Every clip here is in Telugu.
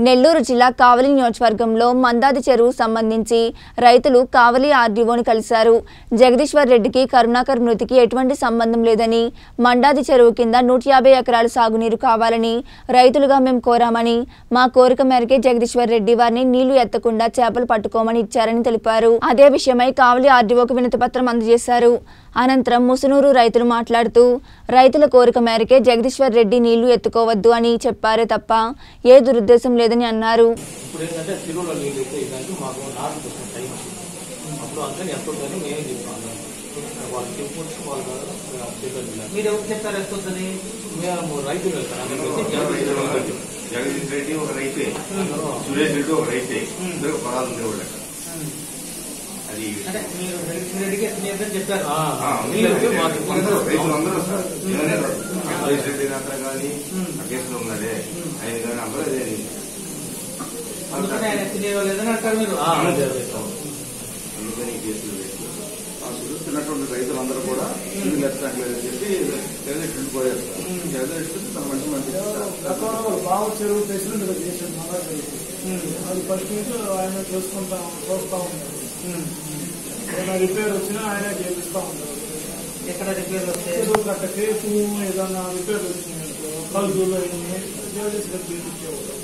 నెల్లూరు జిల్లా కావలి నియోజకవర్గంలో మందాది చెరువు సంబంధించి రైతులు కావలి ఆర్డీఓని కలిశారు జగదీశ్వర్ రెడ్డికి కరుణాకర్ మృతికి ఎటువంటి సంబంధం లేదని మండాది చెరువు కింద నూట యాభై ఎకరాల సాగునీరు కావాలని రైతులుగా మేము కోరామని మా కోరిక మేరకే జగదీశ్వర్ రెడ్డి వారిని నీళ్లు ఎత్తకుండా చేపలు పట్టుకోమని ఇచ్చారని తెలిపారు అదే విషయమై కావలి ఆర్డీఓకు వినతి పత్రం అందజేశారు అనంతరం ముసునూరు రైతులు మాట్లాడుతూ రైతుల కోరిక మేరకే జగదీశ్వర్ రెడ్డి నీళ్లు ఎత్తుకోవద్దు అని చెప్పారే తప్ప ఏ దురుద్దేశం లేదని అన్నారు ఇప్పుడు ఏంటంటే చెరువులో నీళ్ళు ఎక్కువ దానికి మాకు నాటు కోసం టైం అప్పుడు అందుకని ఎంత ఉందని మేమే చెప్తాం వాళ్ళు చెప్పుకుంటే వాళ్ళు చెప్పారు మీరు ఎవరు చెప్తారు వస్తుందని మేము రైతులు వెళ్తారు జగదీష్ రెడ్డి ఒక రైతే సురేష్ రెడ్డి ఒక రైతే ఇద్దరు పొలాలు ఉండేవాళ్ళు అక్కడ. అది అంటే మీరు రెడ్డికి మీ ఇద్దరు చెప్పారు ఆ, ఆ, నీళ్ళు ఎక్కువ మాకు అందరూ రైతులు అందరూ సార్ ఏమనే కాదు. సురేష్ రెడ్డి అంతా కానీ ఆ కేసులో ఉన్నాడే ఆయన కానీ అందరూ అదే అందుకని ఆయన తినేవాళ్ళేదని అంటారు మీరు ఆ, అదే, అదే. అందుకని ఈ కేసులు వేసి ఆ చూస్తున్నటువంటి రైతులందరూ కూడా నీళ్ళు ఎత్తట్లేదని చెప్పి జగదీష్ రెడ్డి పోయేస్తారు జగదీష్ రెడ్డి తన మంచి మంచి గతంలో బావ చెరువు ప్రెసిడెంట్ గా చేశాడు మగా చెరువు అది ఫస్ట్ నుంచి ఆయన చూసుకుంటా చూస్తా ఉంటారు ఏదైనా రిపేర్ వచ్చినా ఆయన చేపిస్తా ఉంటారు ఎక్కడ రిపేర్లు వస్తే చెరువు కట్ట కేపు ఏదైనా రిపేర్ వచ్చినాయనుకో కలుగులు అయింది జగదీష్ రెడ్డి ఇచ్చేవాడు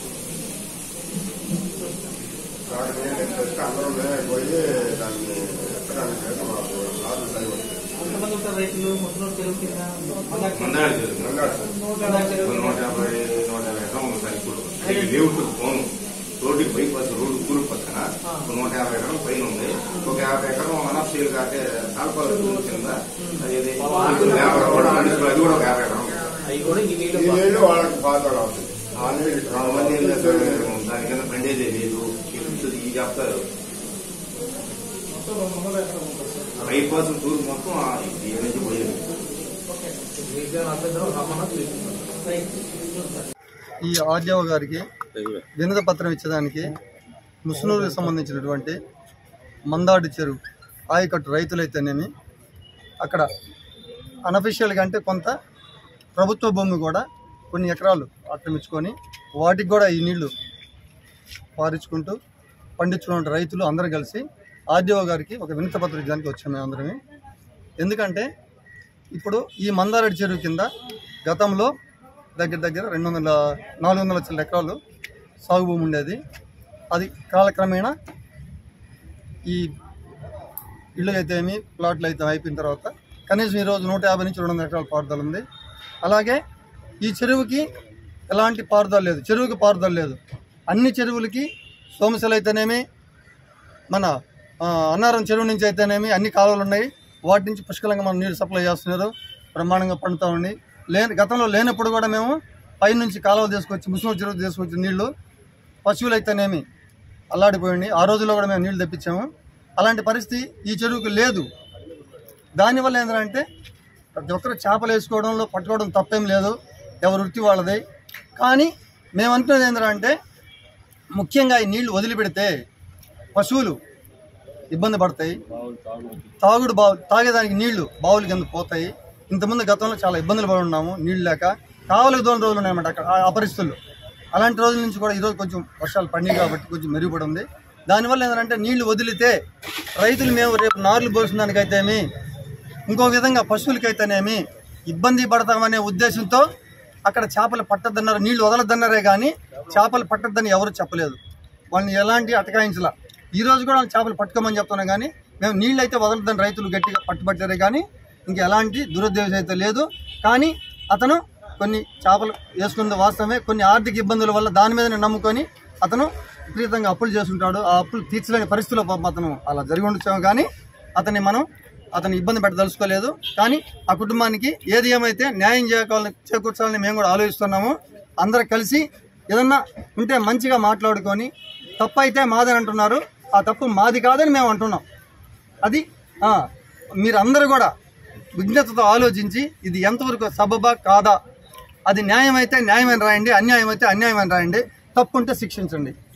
అందరూ పోయి దాన్ని ఎక్కడానికి మాకు లాభం సరిపోతుంది ఎంతమంది ఉంటారు రైతులు ముస్లిం చెరువు కింద మందాకి మందాడు చెరువు మందాడు సార్ మందాకి చెరువు నూట యాభై నూట యాభై ఎకరం ఉంది సార్ ఇప్పుడు అది layout phone road bypass road కూరు పక్కన ఒక నూట యాభై ఎకరం పైన ఉంది ఒక యాభై ఎకరం అనఫ్ సేల్ కాకే తాలపాల కింద అది ఏది? యాభై కూడా మనుషులు అది కూడా ఒక యాభై ఎకరం అవి కూడా ఈ నీళ్ళు ఈ నీళ్లు వాళ్ళకి బాధలు అవుతుంది ఆ నీళ్ళు కొంతమంది ఏం చేస్తారు, దాని కింద పండేదే లేదు ఇది ఇది చెప్తారు మొత్తం రెండు వందల ఎకరం ఉంటుంది సార్ బైపాస్ టూర్ మొత్తం ఆ ఈ నుంచి పోయేది మీకు అభ్యంతరం రమ్మన్నా తీసుకుంటాం ఈ ఆర్డీఓ గారికి వినత పత్రం ఇచ్చేదానికి ముస్నూరుకి సంబంధించినటువంటి మందాడి చెరువు ఆయకట్టు రైతులైతేనేమి అక్కడ అనఫిషియల్గా అంటే కొంత ప్రభుత్వ భూమి కూడా కొన్ని ఎకరాలు ఆక్రమించుకొని వాటికి కూడా ఈ నీళ్లు పారించుకుంటూ పండించుకున్న రైతులు అందరూ కలిసి ఆర్డీఓ గారికి ఒక వినత పత్రం ఇచ్చడానికి వచ్చాము మేము అందరమే ఎందుకంటే ఇప్పుడు ఈ మందారెడ్డి చెరువు కింద గతంలో దగ్గర దగ్గర రెండు వందల నాలుగు వందల చిల్ల ఎకరాలు సాగు భూమి ఉండేది అది కాలక్రమేణా ఈ ఇళ్ళు అయితే ఏమి ప్లాట్లు అయితే అయిపోయిన తర్వాత కనీసం ఈరోజు నూట యాభై నుంచి రెండు వందల ఎకరాల పారుదల ఉంది అలాగే ఈ చెరువుకి ఎలాంటి పారుదల లేదు చెరువుకి పారుదల లేదు అన్ని చెరువులకి సోమశిల అయితేనేమి మన ఆ, అన్నారం చెరువు నుంచి అయితేనేమి అన్ని కాలువలు ఉన్నాయి వాటి నుంచి పుష్కలంగా మనం నీరు సప్లై చేస్తున్నారు బ్రహ్మాండంగా పండుతూ ఉంది లేని గతంలో లేనప్పుడు కూడా మేము పైనుంచి కాలువ తీసుకొచ్చి ముసుగు చెరువు తీసుకొచ్చి నీళ్లు పశువులు అయితేనేమి అల్లాడిపోయింది ఆ రోజుల్లో కూడా మేము నీళ్లు తెప్పించాము అలాంటి పరిస్థితి ఈ చెరువుకి లేదు దానివల్ల ఏంటంటే ప్రతి ఒక్కరు చేపలు వేసుకోవడంలో పట్టుకోవడం తప్పేం లేదు ఎవరి వృత్తి వాళ్ళది కానీ మేము అంటున్నది ఏంటంటే ముఖ్యంగా ఈ నీళ్లు వదిలిపెడితే పశువులు ఇబ్బంది పడతాయి తాగుడు బావు తాగేదానికి నీళ్లు బావుల కింద పోతాయి ఇంతకుముందు గతంలో చాలా ఇబ్బందులు పడి ఉన్నాము నీళ్లు లేక కావలికి దూరం రోజులు ఉన్నాయన్నమాట అక్కడ ఆ- ఆ పరిస్థితుల్లో అలాంటి రోజుల నుంచి కూడా ఈరోజు కొంచెం వర్షాలు పడినాయి కాబట్టి కొంచెం మెరుగుపడి ఉంది దానివల్ల ఏంటంటే నీళ్లు వదిలితే రైతులు మేము రేపు నార్లు పోసిన దానికైతేమి ఇంకో విధంగా పశువులకైతేనేమి ఇబ్బంది పడతామనే ఉద్దేశంతో అక్కడ చేపలు పట్టద్దన్నారు నీళ్లు వదలద్దన్నారే కానీ చేపలు పట్టద్దని ఎవరు చెప్పలేదు వాళ్ళని ఎలాంటి అటకాయించలా ఈ రోజు కూడా వాళ్ళని చేపలు పట్టుకోమని చెప్తున్నాం కానీ మేము నీళ్ళు అయితే వదలద్దని రైతులు గట్టిగా పట్టుబట్టారే కానీ ఇంక ఎలాంటి దురుద్దేశం అయితే లేదు కానీ అతను కొన్ని చేపలు వేసుకున్నది వాస్తవమే కొన్ని ఆర్థిక ఇబ్బందుల వల్ల దాని మీదనే నమ్ముకొని అతను విపరీతంగా అప్పులు చేస్తుంటాడు ఆ అప్పులు తీర్చలేని పరిస్థితిలో పాపం అతను అలా జరిగి ఉండొచ్చాము కానీ అతన్ని మనం అతను ఇబ్బంది పెట్టదలుచుకోలేదు కానీ ఆ కుటుంబానికి ఏది ఏమైతే న్యాయం చేయకాలని చేకూర్చాలని మేము కూడా ఆలోచిస్తున్నాము అందరు కలిసి ఏదన్నా ఉంటే మంచిగా మాట్లాడుకొని తప్పు అయితే మాదని అంటున్నారు ఆ తప్పు మాది కాదని మేము అంటున్నాం అది ఆ, మీరందరూ కూడా విజ్ఞతతో ఆలోచించి ఇది ఎంతవరకు సబబా కాదా అది న్యాయం అయితే న్యాయమైన రాయండి అన్యాయం అయితే అన్యాయమైన రాయండి తప్పు ఉంటే శిక్షించండి